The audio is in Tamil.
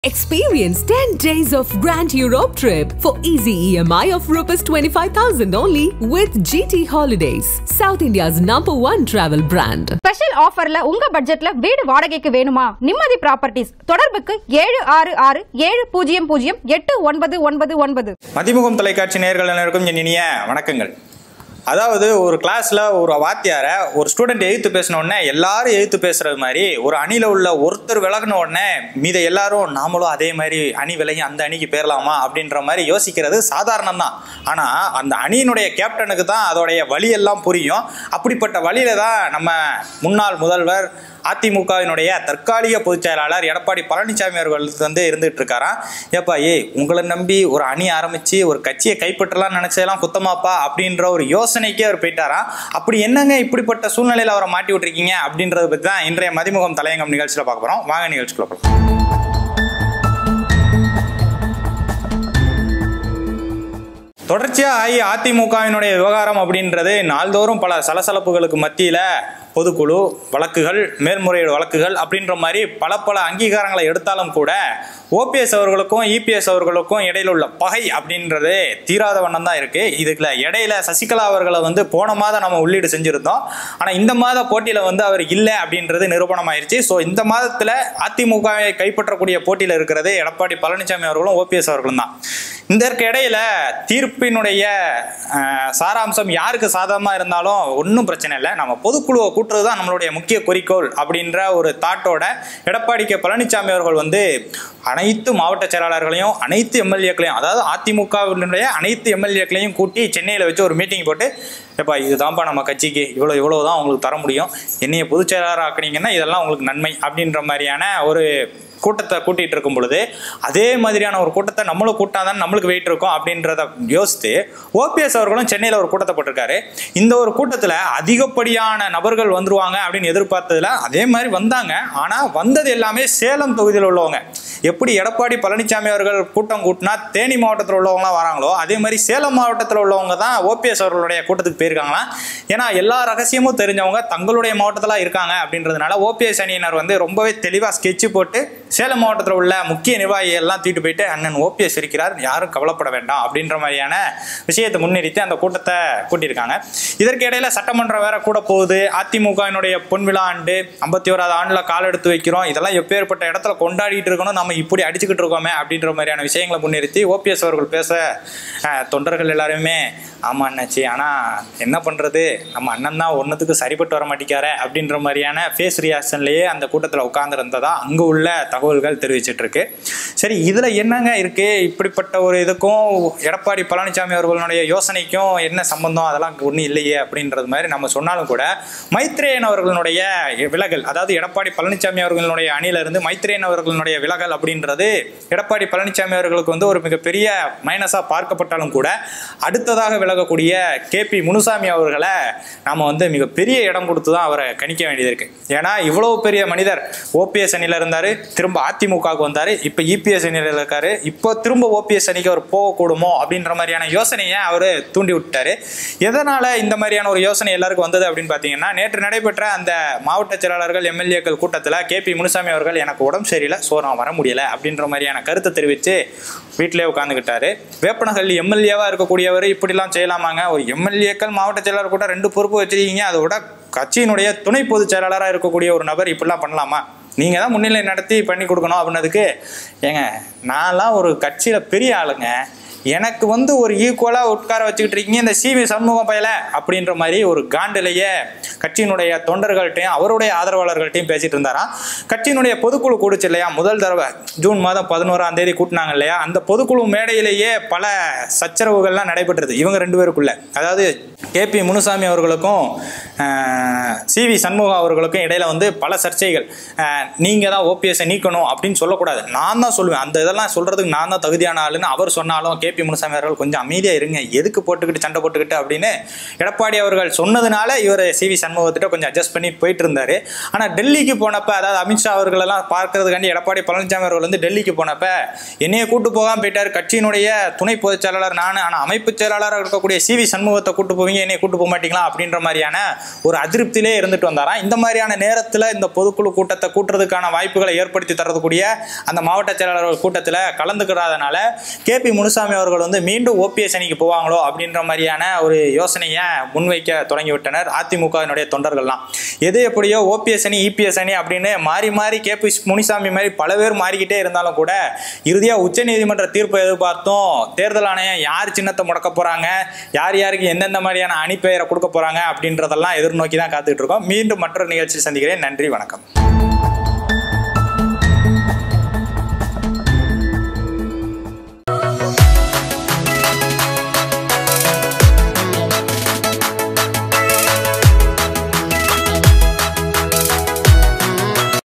Experience 10 days of Grand Europe trip for easy EMI of Rs 25,000 only with GT Holidays, South India's number one travel brand. Special ஆஃபர்ல உங்க பட்ஜெட்ல வீடு வாடகைக்கு வேணுமா நிம்மதி ப்ராப்பர்ட்டிஸ் தொடர்புக்கு ஏழு ஆறு ஆறு ஏழு பூஜ்ஜியம் பூஜ்ஜியம் எட்டு ஒன்பது ஒன்பது ஒன்பது மதிமுகம் தொலைக்காட்சி நேயர்கள் அனைவருக்கும் என் இனிய வணக்கங்கள் அதாவது ஒரு கிளாஸில் ஒரு வாத்தியாரை ஒரு ஸ்டூடெண்ட் எழுத்து பேசின உடனே எல்லாரும் எழுத்து பேசுறது மாதிரி ஒரு அணியில் உள்ள ஒருத்தர் விலகின உடனே மீத எல்லாரும் நாமளும் அதே மாதிரி அணி விலகி அந்த அணிக்கு பேரலாமா அப்படின்ற மாதிரி யோசிக்கிறது சாதாரணம் தான் ஆனால் அந்த அணியினுடைய கேப்டனுக்கு தான் அதோடைய வழியெல்லாம் புரியும் அப்படிப்பட்ட வழியில தான் நம்ம முன்னாள் முதல்வர் அதிமுகவினுடைய தற்காலிக பொதுச் செயலாளர் எடப்பாடி பழனிசாமி அவர்கள் வந்து இருந்துட்டு இருக்காராம் ஏப்பா ஏய் உங்களை நம்பி ஒரு அணி ஆரம்பிச்சு ஒரு கட்சியை கைப்பற்றலாம் நினைச்சதெல்லாம் குத்தமாப்பா அப்படின்ற ஒரு யோசனைக்கே அவர் போயிட்டாராம் அப்படி என்னங்க இப்படிப்பட்ட சூழ்நிலையில் அவரை மாட்டி விட்டுருக்கீங்க அப்படின்றத பற்றி தான் இன்றைய மதிமுகம் தலையங்கம் நிகழ்ச்சியில் பார்க்க போகிறோம் வாங்க நிகழ்ச்சிக்குள்ள போகலாம் தொடர்ச்சியாக அஇஅதிமுகவினுடைய விவகாரம் அப்படின்றது நாள்தோறும் பல சலசலப்புகளுக்கு மத்தியில் பொதுக்குழு வழக்குகள் மேல்முறையீடு வழக்குகள் அப்படின்ற மாதிரி பல பல அங்கீகாரங்களை எடுத்தாலும் கூட ஓபிஎஸ் அவர்களுக்கும் இபிஎஸ் அவர்களுக்கும் இடையில உள்ள பகை அப்படின்றது தீராத வண்ணம் தான் இருக்கு இதுக்குல இடையில சசிகலா அவர்களை வந்து போன மாதம் நம்ம உள்ளீடு செஞ்சிருந்தோம் ஆனால் இந்த மாத போட்டியில் வந்து அவர் இல்லை அப்படின்றது நிரூபணமாயிருச்சு ஸோ இந்த மாதத்தில் அதிமுகவை கைப்பற்றக்கூடிய போட்டியில் இருக்கிறது எடப்பாடி பழனிசாமி அவர்களும் ஓபிஎஸ் அவர்களும் தான் இதற்கு இடையில தீர்ப்பினுடைய அஹ், சாராம்சம் யாருக்கு சாதகமாக இருந்தாலும் ஒன்றும் பிரச்சனை இல்லை நம்ம பொதுக்குழுவை கூட்டுறது தான் நம்மளுடைய முக்கிய குறிக்கோள் அப்படின்ற ஒரு தாட்டோட எடப்பாடி கே பழனிசாமி அவர்கள் வந்து அனைத்து மாவட்ட செயலாளர்களையும் அனைத்து எம்எல்ஏக்களையும் அதாவது அதிமுகவினுடைய அனைத்து எம்எல்ஏக்களையும் கூட்டி சென்னையில் வச்சு ஒரு மீட்டிங் போட்டு எப்பா இதுதான்ப்பா நம்ம கட்சிக்கு இவ்வளோ இவ்வளோ தான் உங்களுக்கு தர முடியும் என்னைய பொதுச் செயலாளர் ஆக்குனீங்கன்னா இதெல்லாம் உங்களுக்கு நன்மை அப்படின்ற மாதிரியான ஒரு கூட்டத்தை கூட்டிட்டு இருக்கும் பொழுது அதே மாதிரியான ஒரு கூட்டத்தை நம்மளும் கூட்டாதான் நம்மளுக்கு வெயிட் இருக்கும் அப்படின்றத யோசித்து ஓபிஎஸ் அவர்களும் சென்னையில் ஒரு கூட்டத்தை போட்டிருக்காரு இந்த ஒரு கூட்டத்தில் அதிகப்படியான நபர்கள் வந்துருவாங்க அப்படின்னு எதிர்பார்த்ததுல அதே மாதிரி வந்தாங்க ஆனால் வந்தது எல்லாமே சேலம் தொகுதியில் உள்ளவங்க எப்படி எடப்பாடி பழனிசாமி அவர்கள் கூட்டம் கூட்டினா தேனி மாவட்டத்தில் உள்ளவங்களாம் வராங்களோ அதே மாதிரி சேலம் மாவட்டத்தில் உள்ளவங்க தான் ஓபிஎஸ் அவர்களுடைய கூட்டத்துக்கு போயிருக்காங்களாம் ஏன்னா எல்லா ரகசியமும் தெரிஞ்சவங்க தங்களுடைய மாவட்டத்தில் இருக்காங்க அப்படின்றதுனால ஓபிஎஸ் அணியினர் வந்து ரொம்பவே தெளிவாக ஸ்கெட்சு போட்டு சேலம் மாவட்டத்தில் உள்ள முக்கிய நிர்வாகிகள் எல்லாம் தூக்கிட்டு போயிட்டு அண்ணன் ஓபிஎஸ் இருக்கிறார் யாரும் கவலைப்பட வேண்டாம் அப்படின்ற மாதிரியான விஷயத்தை முன்னிறுத்தி அந்த கூட்டத்தை கூட்டியிருக்காங்க இதற்கு இடையில சட்டமன்றம் வேற கூட போகுது அதிமுகவினுடைய பொன் விழா ஆண்டு ஐம்பத்தி ஓராவது ஆண்டில் கால் எடுத்து வைக்கிறோம் இதெல்லாம் எப்பேற்பட்ட இடத்துல கொண்டாடிட்டு இருக்கணும் நம்ம இப்படி அடிச்சுக்கிட்டு இருக்கோமே அப்படின்ற மாதிரியான விஷயங்களை முன்னிறுத்தி ஓபிஎஸ் அவர்கள் பேச அஹ், தொண்டர்கள் எல்லாருமே ஆமா அண்ணாச்சி ஆனால் என்ன பண்ணுறது நம்ம அண்ணன் தான் ஒன்றுத்துக்கு சரிப்பட்டு வர மாட்டேங்காரே அப்படின்ற மாதிரியான ஃபேஸ் ரியாக்ஷன்லேயே அந்த கூட்டத்தில் உட்காந்துருந்ததா அங்கே உள்ள தகவல்கள் தெரிவிச்சிட்டு இருக்கு சரி இதில் என்னங்க இருக்கு இப்படிப்பட்ட ஒரு இதுக்கும் எடப்பாடி பழனிசாமி அவர்களுடைய யோசனைக்கும் என்ன சம்பந்தம் அதெல்லாம் ஒன்றும் இல்லையே அப்படின்றது மாதிரி நம்ம சொன்னாலும் கூட மைத்ரேயன் அவர்களுடைய விலகல் அதாவது எடப்பாடி பழனிசாமி அவர்களுடைய அணியிலிருந்து மைத்ரேயன் அவர்களுடைய விலகல் அப்படின்றது எடப்பாடி பழனிசாமி அவர்களுக்கு வந்து ஒரு மிகப்பெரிய மைனஸாக பார்க்கப்பட்டாலும் கூட அடுத்ததாக விலகக்கூடிய கே பி முனுசாமி அவர்களை நாம் வந்து மிகப்பெரிய இடம் கொடுத்து தான் அவரை கணிக்க வேண்டியது இருக்கு ஏன்னா இவ்வளவு பெரிய மனிதர் ஓபிஎஸ் அணியில் இருந்தார் திரும்ப அதிமுகவுக்கு வந்தார் இப்போ இபிஎஸ் அணியில் இருக்காரு இப்போ திரும்ப ஓபிஎஸ் அணிக்கு அவர் போகக்கூடுமோ அப்படின்ற மாதிரியான யோசனையை அவர் தூண்டி விட்டாரு எதனால இந்த மாதிரியான ஒரு யோசனை எல்லாருக்கும் வந்தது அப்படின்னு பார்த்தீங்கன்னா நேற்று நடைபெற்ற அந்த மாவட்ட செயலாளர்கள் எம்எல்ஏக்கள் கூட்டத்தில் கே பி முனுசாமி அவர்கள் எனக்கு உடம்பு சரியில்லை ஸோ நான் வர முடியல அப்படின்ற மாதிரியான கருத்தை தெரிவித்து வீட்டிலே உட்காந்துக்கிட்டாரு வேப்பனஹள்ளி எம்எல்ஏவாக இருக்கக்கூடியவர் இப்படிலாம் செய்யலாமாங்க ஒரு எம்எல்ஏக்கள் மாவட்ட செயலாளர் கூட ரெண்டு பொறுப்பு வச்சிருக்கீங்க அதோட கட்சியினுடைய துணை பொதுச் செயலாளராக இருக்கக்கூடிய ஒரு நபர் இப்படிலாம் பண்ணலாமா நீங்கள் தான் முன்னிலை நடத்தி பண்ணி கொடுக்கணும் அப்படின்னதுக்கு ஏங்க நான்லாம் ஒரு கட்சியில் பெரிய ஆளுங்க எனக்கு வந்து ஒரு ஈக்குவலாக உட்கார வச்சுக்கிட்டு இருக்கீங்க இந்த சிவி சண்முகம் பயல அப்படின்ற மாதிரி ஒரு காண்டிலேயே கட்சியினுடைய தொண்டர்கள்ட்டையும் அவருடைய ஆதரவாளர்கள்ட்டையும் பேசிட்டு இருந்தாராம் கட்சியினுடைய பொதுக்குழு கூடுச்சு இல்லையா முதல் தடவை ஜூன் மாதம் பதினோராம் தேதி கூட்டினாங்க இல்லையா அந்த பொதுக்குழு மேடையிலேயே பல சச்சரவுகள்லாம் நடைபெற்றது இவங்க ரெண்டு பேருக்குள்ள அதாவது கே பி முனுசாமி அவர்களுக்கும் சி வி சண்முகம் அவர்களுக்கும் இடையில வந்து பல சர்ச்சைகள் நீங்கள் தான் ஓபிஎஸ்ஸை நீக்கணும் அப்படின்னு சொல்லக்கூடாது நான் தான் சொல்லுவேன் அந்த இதெல்லாம் சொல்கிறதுக்கு நான் தான் தகுதியான ஆளுன்னு அவர் சொன்னாலும் கே கேபி முனுசாமி அவர்கள் கொஞ்சம் அமைதியாக இருங்க எதுக்கு போட்டுக்கிட்டு சண்டை போட்டுக்கிட்டு அப்படின்னு எடப்பாடி அவர்கள் சொன்னதுனால இவர் சி வி சண்முகத்திட்ட கொஞ்சம் அட்ஜஸ்ட் பண்ணி போயிட்டு இருந்தாரு ஆனால் டெல்லிக்கு போனப்ப அதாவது அமித்ஷா அவர்களெல்லாம் பார்க்கறதுக்காண்டி எடப்பாடி பழனிசாமி அவர்கள் வந்து டெல்லிக்கு போனப்ப என்னைய கூட்டு போகாம போயிட்டார் கட்சியினுடைய துணை பொதுச் செயலாளர் நான் ஆனால் அமைப்பு செயலாளராக இருக்கக்கூடிய சி வி சண்முகத்தை கூட்டு போவீங்க என்னைய கூட்டு போக மாட்டீங்களா அப்படின்ற மாதிரியான ஒரு அதிருப்தியிலே இருந்துட்டு வந்தாராம் இந்த மாதிரியான நேரத்தில் இந்த பொதுக்குழு கூட்டத்தை கூட்டுறதுக்கான வாய்ப்புகளை ஏற்படுத்தி தரக்கூடிய அந்த மாவட்ட செயலாளர்கள் கூட்டத்தில் கலந்துக்கிறதுனால கே பி முனுசாமி அவர்கள் வந்து மீண்டும் ஓபிஎஸ் அணிக்கு போவாங்களோ அப்படின்ற மாதிரியான ஒரு யோசனையை முன்வைக்க தொடங்கிவிட்டனர் அதிமுகவினுடைய தொண்டர்கள்லாம் எது எப்படியோ ஓபிஎஸ் அணி இபிஎஸ் அணி அப்படின்னு மாறி மாறி கே பி முனிசாமி மாதிரி பல பேர் மாறிக்கிட்டே இருந்தாலும் கூட இறுதியாக உச்சநீதிமன்ற தீர்ப்பை எதிர்பார்த்தோம் தேர்தல் ஆணையம் யார் சின்னத்தை முடக்க போகிறாங்க யார் யாருக்கு எந்தெந்த மாதிரியான அணிப்பெயரை கொடுக்க போகிறாங்க அப்படின்றதெல்லாம் எதிர்நோக்கி தான் காத்துட்டு இருக்கோம் மீண்டும் மற்றொரு நிகழ்ச்சி சந்திக்கிறேன் நன்றி வணக்கம்